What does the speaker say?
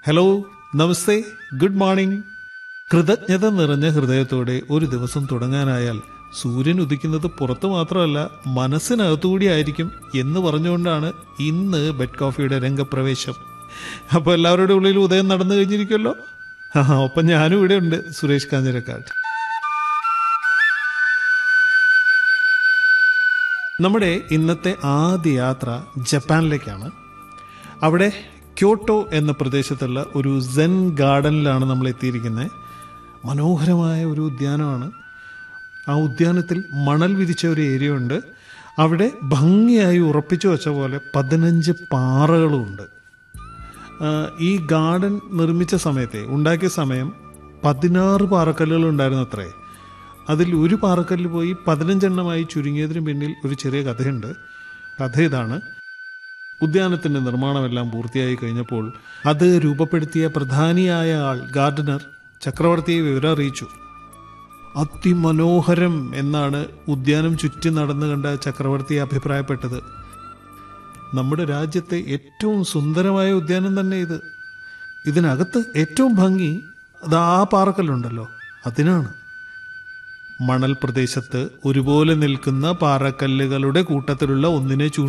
hello നമസ്തേ good morning കൃതജ്ഞത നിറഞ്ഞ ഹൃദയത്തോടെ ഒരു ദിവസം തുടങ്ങാനായാൽ സൂര്യൻ ഉദിക്കുന്നത് പുറത്ത് മാത്രമല്ല മനസ്സിനകത്തുകൂടി ആയിരിക്കും എന്ന് പറഞ്ഞുകൊണ്ടാണ് ഇന്ന് ബെഡ് കോഫിയുടെ രംഗപ്രവേശം അപ്പോൾ എല്ലാവരുടെ ഉള്ളിൽ ഉദയം നടന്നു കഴിഞ്ഞിരിക്കുമല്ലോ ആ ഒപ്പം ഞാനും ഇവിടെ ഉണ്ട് സുരേഷ് കാഞ്ഞിരക്കാട് നമ്മുടെ ഇന്നത്തെ ആദ്യ യാത്ര ജപ്പാനിലേക്കാണ് അവിടെ ക്യോട്ടോ എന്ന പ്രദേശത്തുള്ള ഒരു സെൻ ഗാർഡനിലാണ് നമ്മൾ എത്തിയിരിക്കുന്നത് മനോഹരമായ ഒരു ഉദ്യാനമാണ് ആ ഉദ്യാനത്തിൽ മണൽ വിരിച്ച ഒരു ഏരിയ ഉണ്ട് അവിടെ ഭംഗിയായി ഉറപ്പിച്ചു വെച്ച പോലെ പതിനഞ്ച് പാറകളുമുണ്ട് ആ, ഈ ഗാർഡൻ നിർമ്മിച്ച സമയത്തെ ഉണ്ടാക്കിയ സമയം പതിനാറ് പാറക്കല്ലുകൾ ഉണ്ടായിരുന്നു അത്രേ അതിൽ ഒരു പാറക്കല്ല് പോയി പതിനഞ്ചെണ്ണമായി ചുരുങ്ങിയതിന് പിന്നിൽ ഒരു ചെറിയ കഥയുണ്ട് കഥ ഇതാണ് ഉദ്യാനത്തിന്റെ നിർമ്മാണമെല്ലാം പൂർത്തിയായി കഴിഞ്ഞപ്പോൾ അത് രൂപപ്പെടുത്തിയ പ്രധാനിയായ ആൾ ഗാർഡനർ ചക്രവർത്തിയെ വിവരം അറിയിച്ചു അതിമനോഹരം എന്നാണ് ഉദ്യാനം ചുറ്റി നടന്നു കണ്ട ചക്രവർത്തി അഭിപ്രായപ്പെട്ടത് നമ്മുടെ രാജ്യത്തെ ഏറ്റവും സുന്ദരമായ ഉദ്യാനം തന്നെ ഇത് ഇതിനകത്ത് ഏറ്റവും ഭംഗി അത് ആ പാറക്കല്ലുണ്ടല്ലോ അതിനാണ് മണൽ പ്രദേശത്ത് ഒരുപോലെ നിൽക്കുന്ന പാറക്കല്ലുകളുടെ കൂട്ടത്തിലുള്ള ഒന്നിനെ ചൂ